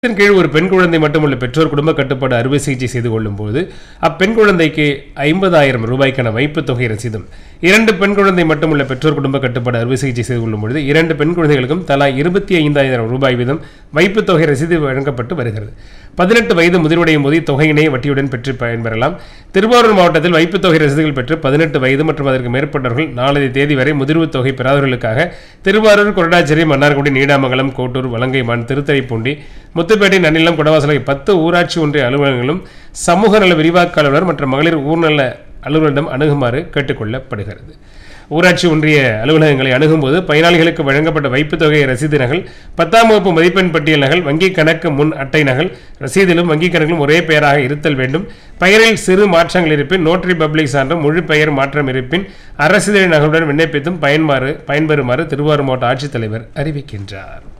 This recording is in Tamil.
இதன் கீழ் ஒரு பெண் குழந்தை மட்டுமல்ல பெற்றோர் குடும்ப கட்டுப்பாடு அறுவை சிகிச்சை செய்து கொள்ளும் போது அப்பெண் குழந்தைக்கு ஐம்பதாயிரம் ரூபாய்க்கான வைப்புத் தொகை ரசீதும் இரண்டு பெண் குழந்தை மட்டுமல்ல பெற்றோர் குடும்ப கட்டுப்பாடு அறுவை சிகிச்சை செய்து கொள்ளும் பொழுது இரண்டு பெண் குழந்தைகளுக்கும் தலா இருபத்தி ஐந்தாயிரம் ரூபாய் வீதம் வைப்புத் தொகை ரசீது வழங்கப்பட்டு வருகிறது பதினெட்டு வயது முதிர்வடையும் போது தொகையினை வட்டியுடன் பெற்று பயன்பெறலாம் திருவாரூர் மாவட்டத்தில் வைப்புத் தொகை ரசீதுகள் பெற்று பதினெட்டு வயது மற்றும் அதற்கு மேற்பட்டவர்கள் நாளைய தேதி வரை முதிர்வுத் தொகை பெறாதவர்களுக்காக திருவாரூர் கொரடாச்சேரி மன்னார்குடி நீடாமங்கலம் கோட்டூர் வலங்கைமான் திருத்துறைப்பூண்டி முத்துப்பேட்டை நன்னிலம் குடவாசலை பத்து ஊராட்சி ஒன்றிய அலுவலகங்களும் சமூக நல விரிவாக்க அலுவலர் மற்றும் மகளிர் ஊர்நல அலுவலரிடம் அணுகுமாறு கேட்டுக்கொள்ளப்படுகிறது ஊராட்சி ஒன்றிய அலுவலகங்களை அணுகும்போது பயனாளிகளுக்கு வழங்கப்பட்ட வைப்புத் தொகை ரசீது நகல் பத்தாம் வகுப்பு மதிப்பெண் பட்டியல் நகல் வங்கிக் கணக்கு முன் அட்டை நகல் ரசீதிலும் வங்கிக் கணக்கிலும் ஒரே பெயராக இருத்தல் வேண்டும் பெயரில் சிறு மாற்றங்கள் இருப்பின் நோட்டரி பப்ளிக் சான்றும் முழு பெயர் மாற்றம் இருப்பின் அரசிதழ் நகலுடன் விண்ணப்பித்தும் பயன்மாறு பயன்பெறுமாறு திருவாரூர் மாவட்ட ஆட்சித்தலைவர் அறிவிக்கின்றார்